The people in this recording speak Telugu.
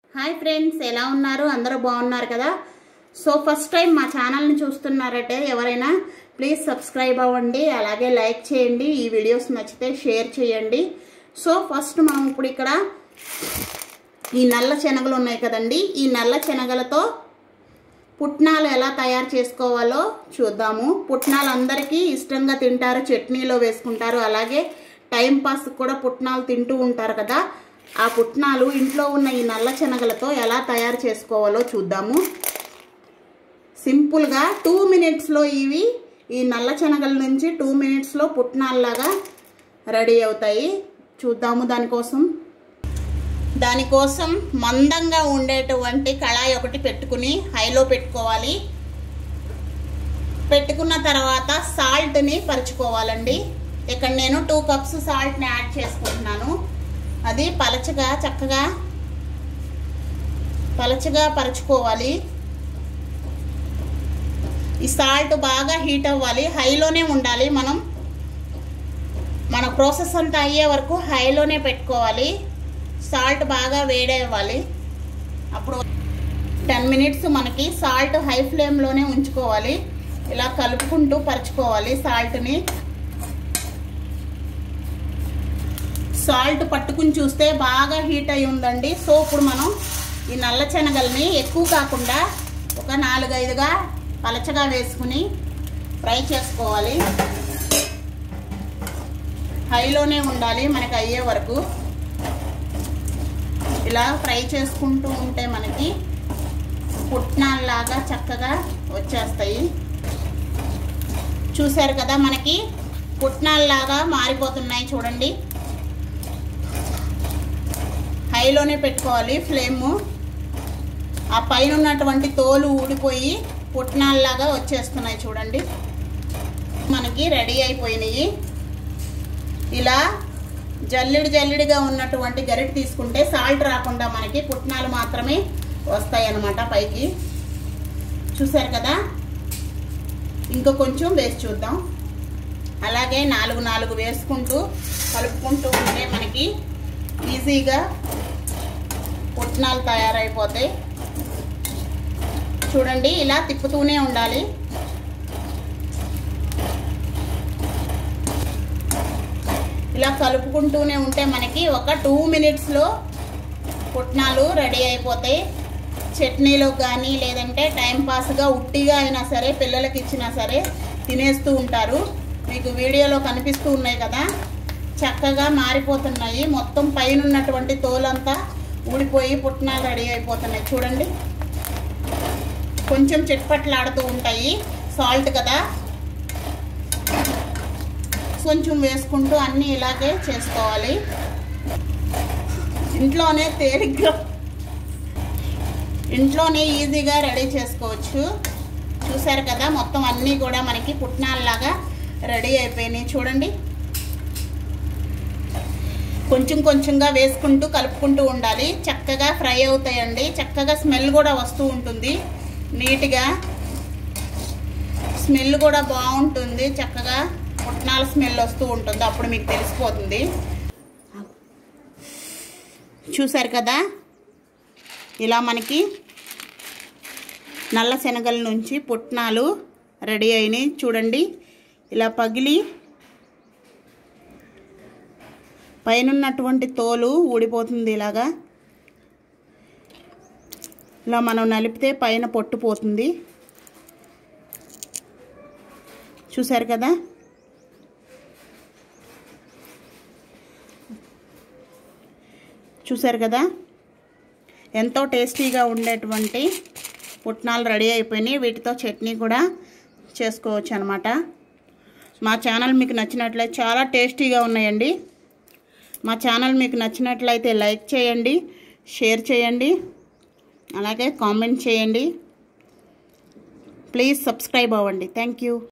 హాయ్ ఫ్రెండ్స్ ఎలా ఉన్నారు అందరూ బాగున్నారు కదా సో ఫస్ట్ టైం మా ఛానల్ని చూస్తున్నారంటే ఎవరైనా ప్లీజ్ సబ్స్క్రైబ్ అవ్వండి అలాగే లైక్ చేయండి ఈ వీడియోస్ నచ్చితే షేర్ చేయండి సో ఫస్ట్ మనం ఇప్పుడు ఇక్కడ ఈ నల్ల శనగలు ఉన్నాయి కదండి ఈ నల్ల శనగలతో పుట్నాలు ఎలా తయారు చేసుకోవాలో చూద్దాము పుట్నాలు అందరికీ ఇష్టంగా తింటారు చట్నీలో వేసుకుంటారు అలాగే టైం పాస్ కూడా పుట్నాలు తింటూ ఉంటారు కదా ఆ పుట్నాలు ఇంట్లో ఉన్న ఈ నల్ల శనగలతో ఎలా తయారు చేసుకోవాలో చూద్దాము సింపుల్గా టూ మినిట్స్లో ఇవి ఈ నల్ల శనగల నుంచి టూ మినిట్స్లో పుట్నాల్లాగా రెడీ అవుతాయి చూద్దాము దానికోసం దానికోసం మందంగా ఉండేటువంటి కళాయి ఒకటి పెట్టుకుని హైలో పెట్టుకోవాలి పెట్టుకున్న తర్వాత సాల్ట్ని పరుచుకోవాలండి ఇక్కడ నేను టూ కప్స్ సాల్ట్ని యాడ్ చేసుకుంటున్నాను అది పలచగా చక్కగా పలచగా పరుచుకోవాలి ఈ సాల్ట్ బాగా హీట్ అవ్వాలి హైలోనే ఉండాలి మనం మన ప్రాసెస్ అంతా అయ్యే వరకు హైలోనే పెట్టుకోవాలి సాల్ట్ బాగా వేడవ్వాలి అప్పుడు టెన్ మినిట్స్ మనకి సాల్ట్ హై ఫ్లేమ్లోనే ఉంచుకోవాలి ఇలా కలుపుకుంటూ పరుచుకోవాలి సాల్ట్ని సాల్ట్ పట్టుకుని చూస్తే బాగా హీట్ అయి ఉందండి సో ఇప్పుడు మనం ఈ నల్ల శనగల్ని ఎక్కువ కాకుండా ఒక నాలుగైదుగా పలచగా వేసుకుని ఫ్రై చేసుకోవాలి హైలోనే ఉండాలి మనకి అయ్యే వరకు ఇలా ఫ్రై చేసుకుంటూ ఉంటే మనకి పుట్నాల్లాగా చక్కగా వచ్చేస్తాయి చూసారు కదా మనకి పుట్నాల్లాగా మారిపోతున్నాయి చూడండి హైలోనే పెట్టుకోవాలి ఫ్లేమ్ ఆ పైన ఉన్నటువంటి తోలు ఊడిపోయి పుట్నాల్లాగా వచ్చేస్తున్నాయి చూడండి మనకి రెడీ అయిపోయినాయి ఇలా జల్లిడి జల్లిడిగా ఉన్నటువంటి గరిటె తీసుకుంటే సాల్ట్ రాకుండా మనకి పుట్నాలు మాత్రమే వస్తాయి అన్నమాట పైకి చూసారు కదా ఇంకో కొంచెం వేసి చూద్దాం అలాగే నాలుగు నాలుగు వేసుకుంటూ కలుపుకుంటూ ఉంటే మనకి ఈజీగా పుట్నాలు తయారైపోతాయి చూడండి ఇలా తిప్పుతూనే ఉండాలి ఇలా కలుపుకుంటూనే ఉంటే మనకి ఒక టూ మినిట్స్లో పుట్నాలు రెడీ అయిపోతాయి చట్నీలో కానీ లేదంటే టైంపాస్గా ఉట్టిగా అయినా సరే పిల్లలకి ఇచ్చినా సరే తినేస్తూ ఉంటారు మీకు వీడియోలో కనిపిస్తూ ఉన్నాయి కదా చక్కగా మారిపోతున్నాయి మొత్తం పైన ఉన్నటువంటి తోలంతా ఊడిపోయి పుట్నాలు రెడీ అయిపోతున్నాయి చూడండి కొంచెం చిట్పట్లాడుతూ ఉంటాయి సాల్ట్ కదా కొంచెం వేసుకుంటూ అన్నీ ఇలాగే చేసుకోవాలి ఇంట్లోనే తేలిగ్గా ఇంట్లోనే ఈజీగా రెడీ చేసుకోవచ్చు చూసారు కదా మొత్తం అన్నీ కూడా మనకి పుట్నాల్లాగా రెడీ అయిపోయినాయి చూడండి కొంచెం కొంచెంగా వేసుకుంటూ కలుపుకుంటూ ఉండాలి చక్కగా ఫ్రై అవుతాయండి చక్కగా స్మెల్ కూడా వస్తూ ఉంటుంది నీట్గా స్మెల్ కూడా బాగుంటుంది చక్కగా పుట్నాల స్మెల్ వస్తూ ఉంటుంది అప్పుడు మీకు తెలిసిపోతుంది చూసారు కదా ఇలా మనకి నల్ల శనగల నుంచి పుట్నాలు రెడీ అయినాయి చూడండి ఇలా పగిలి పైనున్నటువంటి తోలు ఊడిపోతుంది ఇలాగా ఇలా మనం నలిపితే పైన పొట్టు పోతుంది చూసారు కదా చూసారు కదా ఎంతో టేస్టీగా ఉండేటువంటి పుట్నాలు రెడీ అయిపోయినాయి వీటితో చట్నీ కూడా చేసుకోవచ్చు అనమాట మా ఛానల్ మీకు నచ్చినట్లయితే చాలా టేస్టీగా ఉన్నాయండి మా ఛానల్ మీకు నచ్చినట్లయితే లైక్ చేయండి షేర్ చేయండి అలాగే కామెంట్ చేయండి ప్లీజ్ సబ్స్క్రైబ్ అవ్వండి థ్యాంక్ యూ